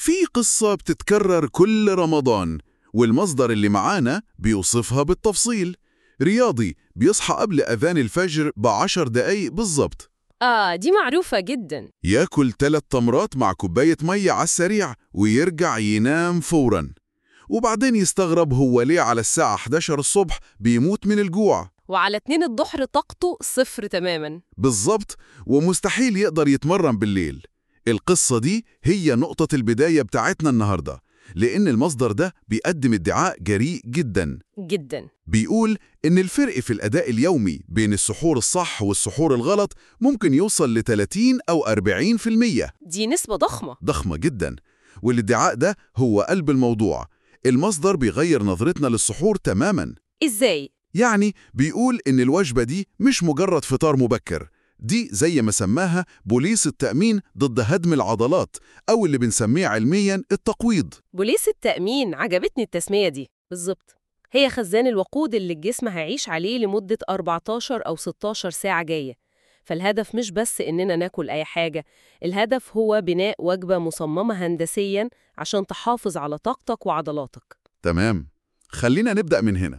في قصة بتتكرر كل رمضان والمصدر اللي معانا بيوصفها بالتفصيل رياضي بيصحى قبل أذان الفجر بعشر دقايق بالظبط آه دي معروفة جدا ياكل ثلاث تمرات مع كوباية مية على السريع ويرجع ينام فوراً وبعدين يستغرب هو ليه على الساعة 11 الصبح بيموت من الجوع وعلى اتنين الظهر طاقته صفر تماما بالظبط ومستحيل يقدر يتمرن بالليل القصة دي هي نقطة البداية بتاعتنا النهاردة لأن المصدر ده بيقدم ادعاء جريء جدا جدا بيقول إن الفرق في الأداء اليومي بين السحور الصح والسحور الغلط ممكن يوصل ل 30 أو 40% دي نسبة ضخمة ضخمة جدا والادعاء ده هو قلب الموضوع المصدر بيغير نظرتنا للسحور تماما إزاي؟ يعني بيقول إن الوجبة دي مش مجرد فطار مبكر دي زي ما سماها بوليس التأمين ضد هدم العضلات أو اللي بنسميه علميا التقويض بوليس التأمين عجبتني التسمية دي بالظبط هي خزان الوقود اللي الجسم هيعيش عليه لمدة 14 أو 16 ساعة جاية فالهدف مش بس إننا ناكل أي حاجة الهدف هو بناء وجبة مصممة هندسياً عشان تحافظ على طاقتك وعضلاتك تمام خلينا نبدأ من هنا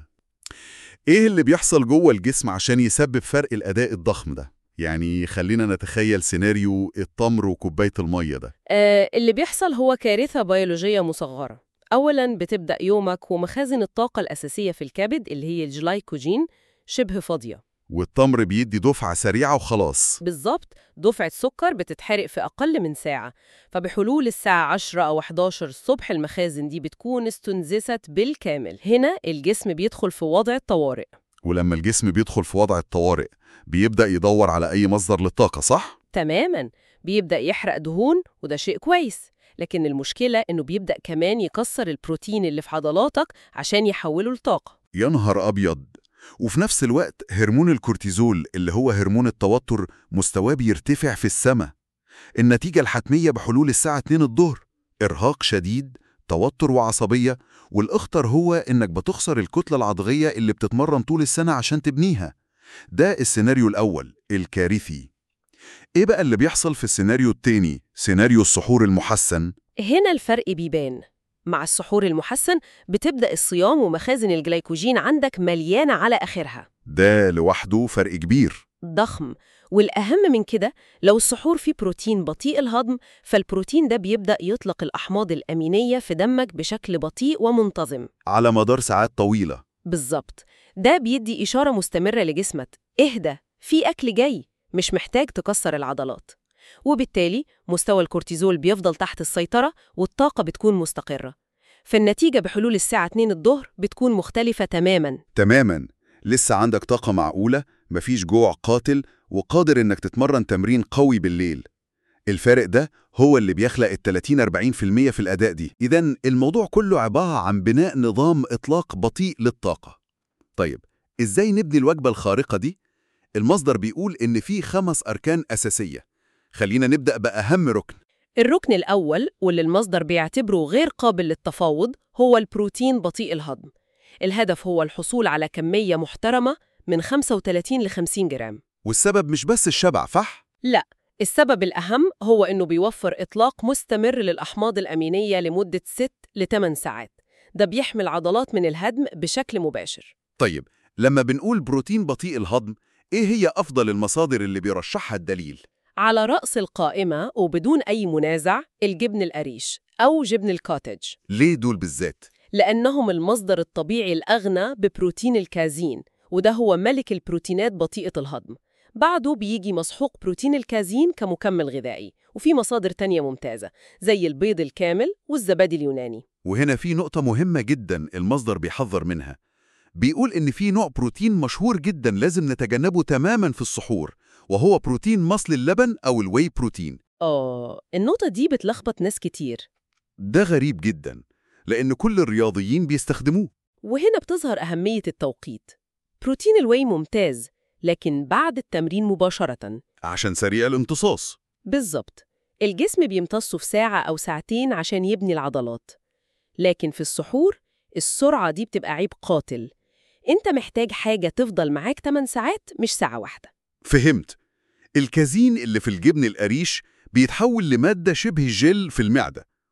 إيه اللي بيحصل جوه الجسم عشان يسبب فرق الأداء الضخم ده؟ يعني خلينا نتخيل سيناريو التمر وكوباية المية ده آه اللي بيحصل هو كارثة بيولوجية مصغرة أولاً بتبدأ يومك ومخازن الطاقة الأساسية في الكبد اللي هي الجلايكوجين شبه فاضية والتمر بيدي دفعة سريعة وخلاص بالظبط دفعة سكر بتتحرق في أقل من ساعة فبحلول الساعة 10 أو 11 الصبح المخازن دي بتكون استنزست بالكامل هنا الجسم بيدخل في وضع الطوارئ ولما الجسم بيدخل في وضع الطوارئ بيبدأ يدور على أي مصدر للطاقة صح؟ تماماً بيبدأ يحرق دهون وده شيء كويس لكن المشكلة إنه بيبدأ كمان يكسر البروتين اللي في عضلاتك عشان يحوله لطاقة يا نهار أبيض وفي نفس الوقت هرمون الكورتيزول اللي هو هرمون التوتر مستواه بيرتفع في السماء النتيجة الحتمية بحلول الساعة 2 الظهر إرهاق شديد توتر وعصبية والأخطر هو إنك بتخسر الكتلة العضلية اللي بتتمرن طول السنة عشان تبنيها ده السيناريو الأول الكارثي إيه بقى اللي بيحصل في السيناريو التاني سيناريو السحور المحسن هنا الفرق بيبان مع السحور المحسن بتبدأ الصيام ومخازن الجلايكوجين عندك مليانة على آخرها ده لوحده فرق كبير ضخم والأهم من كده لو السحور فيه بروتين بطيء الهضم فالبروتين ده بيبدأ يطلق الأحماض الأمينية في دمك بشكل بطيء ومنتظم على مدار ساعات طويلة بالظبط ده بيدي إشارة مستمرة لجسمك اهدى في أكل جاي مش محتاج تكسر العضلات وبالتالي مستوى الكورتيزول بيفضل تحت السيطرة والطاقة بتكون مستقرة فالنتيجة بحلول الساعة 2 الظهر بتكون مختلفة تماماً تماما لسه عندك طاقة معقولة مفيش جوع قاتل وقادر إنك تتمرن تمرين قوي بالليل الفارق ده هو اللي بيخلق ال 30-40% في الأداء دي إذا الموضوع كله عبارة عن بناء نظام إطلاق بطيء للطاقة طيب إزاي نبني الوجبة الخارقة دي؟ المصدر بيقول إن في خمس أركان أساسية خلينا نبدأ بأهم ركن الركن الأول واللي المصدر بيعتبره غير قابل للتفاوض هو البروتين بطيء الهضم الهدف هو الحصول على كمية محترمة من 35 ل 50 جرام والسبب مش بس الشبع صح؟ لا السبب الأهم هو إنه بيوفر إطلاق مستمر للأحماض الأمينية لمدة 6 ل 8 ساعات ده بيحمي العضلات من الهدم بشكل مباشر طيب لما بنقول بروتين بطيء الهضم إيه هي أفضل المصادر اللي بيرشحها الدليل؟ على رأس القائمة وبدون أي منازع الجبن القريش أو جبن الكوتج ليه دول بالذات؟ لأنهم المصدر الطبيعي الأغنى ببروتين الكازين وده هو ملك البروتينات بطيئة الهضم بعده بيجي مسحوق بروتين الكازين كمكمل غذائي وفي مصادر تانية ممتازة زي البيض الكامل والزبادي اليوناني وهنا في نقطة مهمة جدا المصدر بيحذر منها بيقول إن في نوع بروتين مشهور جدا لازم نتجنبه تماما في السحور وهو بروتين مصل اللبن أو الواي بروتين آه النقطة دي بتلخبط ناس كتير ده غريب جدا لأن كل الرياضيين بيستخدموه وهنا بتظهر أهمية التوقيت بروتين الواي ممتاز لكن بعد التمرين مباشرة عشان سريع الامتصاص بالظبط الجسم بيمتصه في ساعة أو ساعتين عشان يبني العضلات لكن في السحور السرعة دي بتبقى عيب قاتل انت محتاج حاجة تفضل معاك 8 ساعات مش ساعة واحدة فهمت الكازين اللي في الجبن القريش بيتحول لمادة شبه جل في المعدة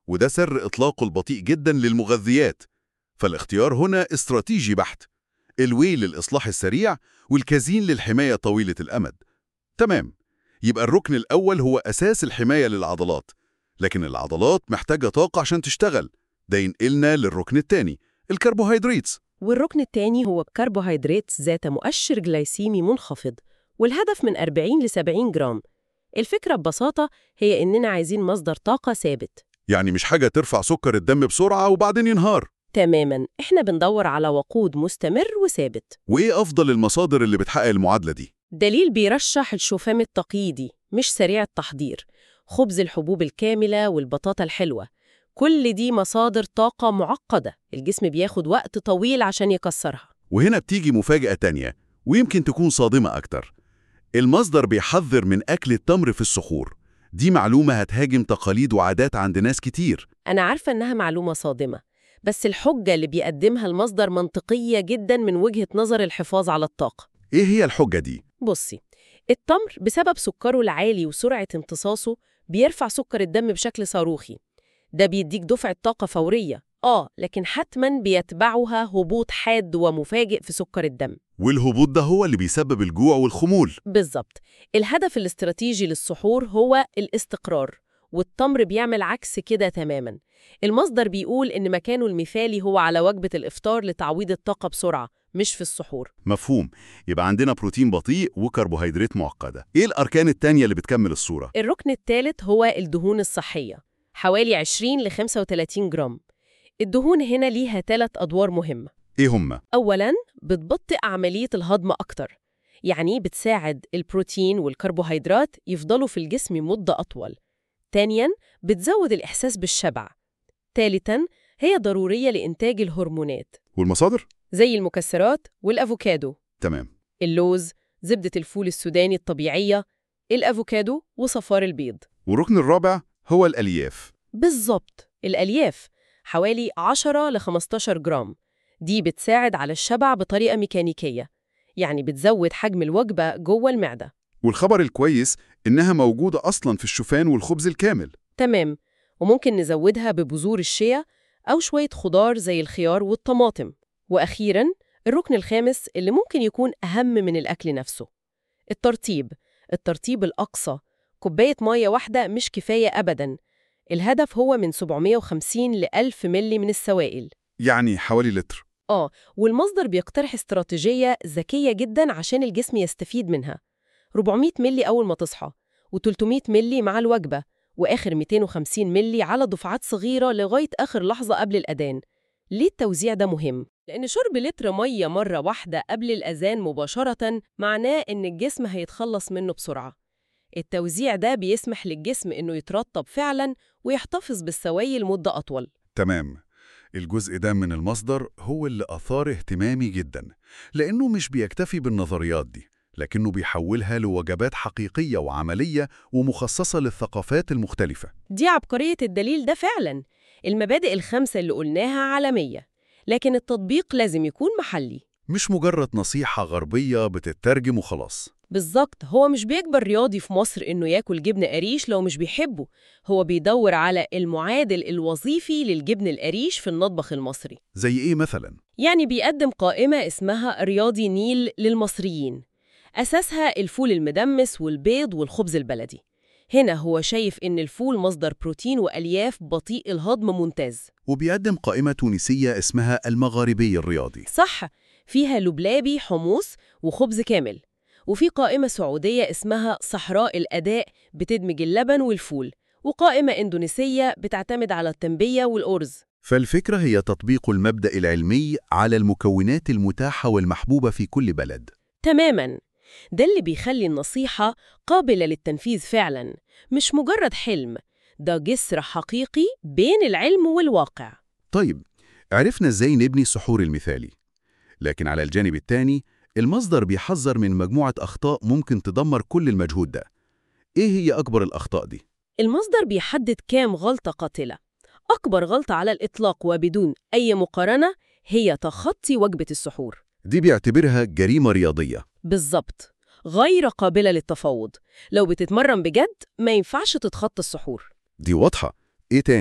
وده سر إطلاقه البطيء جدا للمغذيات فالاختيار هنا استراتيجي بحت الوي للإصلاح السريع والكازين للحماية طويلة الأمد تمام يبقى الركن الأول هو أساس الحماية للعضلات لكن العضلات محتاجة طاقة عشان تشتغل ده ينقلنا للركن الثاني الكربوهيدرات والركن التاني هو الكربوهيدرات ذات مؤشر جلايسيمي منخفض والهدف من 40 ل 70 جرام الفكرة ببساطة هي إننا عايزين مصدر طاقة ثابت يعني مش حاجة ترفع سكر الدم بسرعة وبعدين ينهار تماماً إحنا بندور على وقود مستمر وثابت وإيه أفضل المصادر اللي بتحقق المعادلة دي؟ دليل بيرشح الشوفان التقييدي مش سريع التحضير خبز الحبوب الكاملة والبطاطا الحلوة كل دي مصادر طاقة معقدة الجسم بياخد وقت طويل عشان يكسرها وهنا بتيجي مفاجأة تانية ويمكن تكون صادمة أكتر المصدر بيحذر من أكل التمر في الصخور دي معلومة هتهاجم تقاليد وعادات عند ناس كتير أنا عارفة إنها معلومة صادمة بس الحجة اللي بيقدمها المصدر منطقية جدا من وجهة نظر الحفاظ على الطاقة إيه هي الحجة دي؟ بصي التمر بسبب سكره العالي وسرعة امتصاصه بيرفع سكر الدم بشكل صاروخي ده بيديك دفعة طاقة فورية آه لكن حتما بيتبعها هبوط حاد ومفاجئ في سكر الدم والهبوط ده هو اللي بيسبب الجوع والخمول بالظبط الهدف الاستراتيجي للسحور هو الاستقرار والتمر بيعمل عكس كده تماما المصدر بيقول إن مكانه المثالي هو على وجبة الإفطار لتعويض الطاقة بسرعة مش في السحور مفهوم يبقى عندنا بروتين بطيء وكربوهيدرات معقدة إيه الأركان التانية اللي بتكمل الصورة؟ الركن الثالث هو الدهون الصحية حوالي 20 ل 35 جرام الدهون هنا ليها ثلاث أدوار مهمة إيه هما؟ أولاً بتبطئ عملية الهضم أكتر يعني بتساعد البروتين والكربوهيدرات يفضلوا في الجسم مدة أطول ثانياً بتزود الإحساس بالشبع ثالثاً هي ضرورية لإنتاج الهرمونات والمصادر؟ زي المكسرات والأفوكادو تمام اللوز زبدة الفول السوداني الطبيعية الأفوكادو وصفار البيض والركن الرابع هو الألياف بالظبط الألياف حوالي 10 ل 15 جرام دي بتساعد على الشبع بطريقة ميكانيكية يعني بتزود حجم الوجبة جوه المعدة والخبر الكويس إنها موجودة أصلاً في الشوفان والخبز الكامل تمام وممكن نزودها ببذور الشيا أو شوية خضار زي الخيار والطماطم وأخيراً الركن الخامس اللي ممكن يكون أهم من الأكل نفسه الترطيب الترطيب الأقصى كوباية مية واحدة مش كفاية أبداً الهدف هو من 750 ل 1000 ملي من السوائل يعني حوالي لتر آه والمصدر بيقترح استراتيجية ذكية جدا عشان الجسم يستفيد منها 400 ملي أول ما تصحى و300 ملي مع الوجبة وآخر 250 ملي على دفعات صغيرة لغاية آخر لحظة قبل الأذان ليه التوزيع ده مهم؟ لأن شرب لتر مية مرة واحدة قبل الأذان مباشرة معناه إن الجسم هيتخلص منه بسرعة التوزيع ده بيسمح للجسم إنه يترطب فعلا ويحتفظ بالسوائل مدة أطول تمام الجزء ده من المصدر هو اللي أثار اهتمامي جدا لأنه مش بيكتفي بالنظريات دي لكنه بيحولها لوجبات حقيقية وعملية ومخصصة للثقافات المختلفة دي عبقرية الدليل ده فعلا المبادئ الخمسة اللي قلناها عالمية لكن التطبيق لازم يكون محلي مش مجرد نصيحة غربية بتترجم وخلاص بالظبط هو مش بيجبر رياضي في مصر إنه ياكل جبن قريش لو مش بيحبه هو بيدور على المعادل الوظيفي للجبن القريش في المطبخ المصري زي إيه مثلا؟ يعني بيقدم قائمة اسمها رياضي نيل للمصريين أساسها الفول المدمس والبيض والخبز البلدي هنا هو شايف إن الفول مصدر بروتين وألياف بطيء الهضم ممتاز وبيقدم قائمة تونسية اسمها المغاربي الرياضي صح فيها لبلابي حمص وخبز كامل وفي قائمة سعودية اسمها صحراء الأداء بتدمج اللبن والفول وقائمة إندونيسية بتعتمد على التنبية والأرز فالفكرة هي تطبيق المبدأ العلمي على المكونات المتاحة والمحبوبة في كل بلد تماماً ده اللي بيخلي النصيحة قابلة للتنفيذ فعلاً مش مجرد حلم ده جسر حقيقي بين العلم والواقع طيب عرفنا ازاي نبني السحور المثالي لكن على الجانب الثاني المصدر بيحذر من مجموعة أخطاء ممكن تدمر كل المجهود ده إيه هي أكبر الأخطاء دي؟ المصدر بيحدد كام غلطة قاتلة أكبر غلطة على الإطلاق وبدون أي مقارنة هي تخطي وجبة السحور دي بيعتبرها جريمة رياضية بالظبط غير قابلة للتفاوض لو بتتمرن بجد ما ينفعش تتخطى السحور دي واضحة إيه تاني؟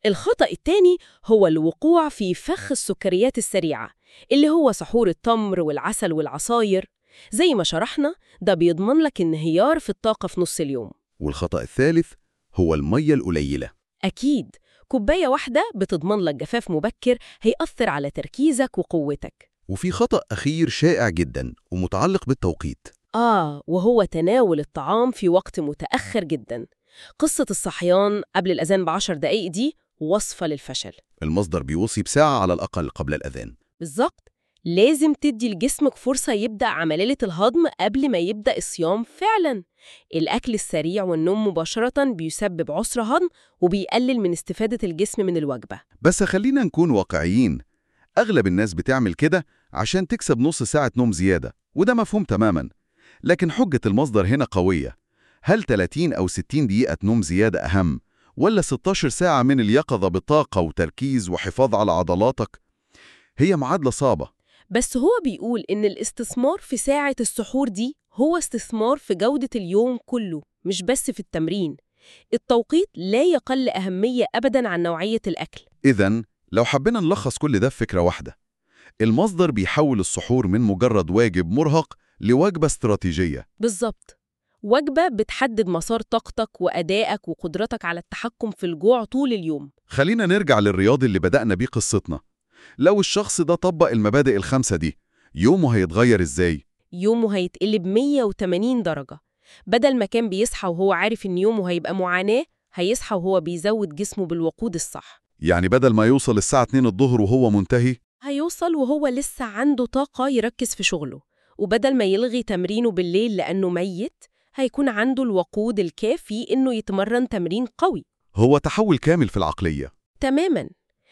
الخطأ التاني هو الوقوع في فخ السكريات السريعة اللي هو سحور التمر والعسل والعصاير زي ما شرحنا ده بيضمن لك انهيار في الطاقة في نص اليوم والخطأ الثالث هو المية القليلة أكيد كوباية واحدة بتضمن لك جفاف مبكر هيأثر على تركيزك وقوتك وفي خطأ أخير شائع جدا ومتعلق بالتوقيت آه وهو تناول الطعام في وقت متأخر جدا قصة الصحيان قبل الأذان بعشر دقايق دي وصفة للفشل المصدر بيوصي بساعة على الأقل قبل الأذان بالظبط لازم تدي لجسمك فرصة يبدأ عملية الهضم قبل ما يبدأ الصيام فعلا الأكل السريع والنوم مباشرة بيسبب عسر هضم وبيقلل من استفادة الجسم من الوجبة بس خلينا نكون واقعيين أغلب الناس بتعمل كده عشان تكسب نص ساعة نوم زيادة وده مفهوم تماما لكن حجة المصدر هنا قوية هل 30 أو 60 دقيقة نوم زيادة أهم ولا 16 ساعة من اليقظة بطاقة وتركيز وحفاظ على عضلاتك؟ هي معادلة صعبة بس هو بيقول إن الاستثمار في ساعة السحور دي هو استثمار في جودة اليوم كله مش بس في التمرين التوقيت لا يقل أهمية أبداً عن نوعية الأكل إذا لو حبينا نلخص كل ده في فكرة واحدة المصدر بيحول السحور من مجرد واجب مرهق لوجبة استراتيجية بالظبط وجبة بتحدد مسار طاقتك وأدائك وقدرتك على التحكم في الجوع طول اليوم خلينا نرجع للرياضي اللي بدأنا بيه قصتنا لو الشخص ده طبق المبادئ الخمسة دي يومه هيتغير إزاي؟ يومه هيتقلب 180 درجة بدل ما كان بيصحى وهو عارف إن يومه هيبقى معاناة هيصحى وهو بيزود جسمه بالوقود الصح يعني بدل ما يوصل الساعة 2 الظهر وهو منتهي هيوصل وهو لسه عنده طاقة يركز في شغله وبدل ما يلغي تمرينه بالليل لأنه ميت هيكون عنده الوقود الكافي إنه يتمرن تمرين قوي هو تحول كامل في العقلية تماما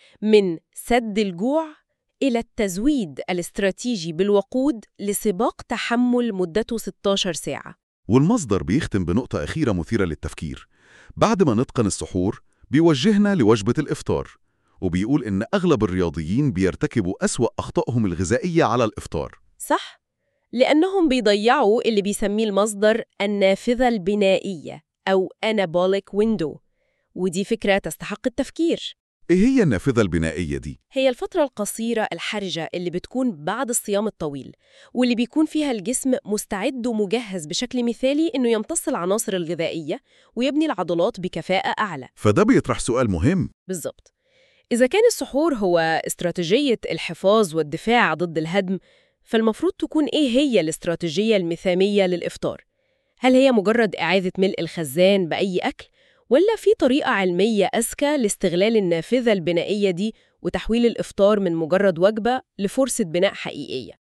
من سد الجوع إلى التزويد الاستراتيجي بالوقود لسباق تحمل مدته 16 ساعة والمصدر بيختم بنقطة أخيرة مثيرة للتفكير بعد ما نتقن السحور بيوجهنا لوجبة الإفطار وبيقول إن أغلب الرياضيين بيرتكبوا أسوأ أخطائهم الغذائية على الإفطار صح؟ لأنهم بيضيعوا اللي بيسميه المصدر النافذة البنائية أو anabolic window ودي فكرة تستحق التفكير إيه هي النافذة البنائية دي؟ هي الفترة القصيرة الحرجة اللي بتكون بعد الصيام الطويل واللي بيكون فيها الجسم مستعد ومجهز بشكل مثالي إنه يمتص العناصر الغذائية ويبني العضلات بكفاءة أعلى فده بيطرح سؤال مهم بالظبط إذا كان السحور هو استراتيجية الحفاظ والدفاع ضد الهدم فالمفروض تكون إيه هي الاستراتيجية المثالية للإفطار؟ هل هي مجرد إعادة ملء الخزان بأي أكل؟ ولا في طريقة علمية أذكى لاستغلال النافذة البنائية دي وتحويل الإفطار من مجرد وجبة لفرصة بناء حقيقية؟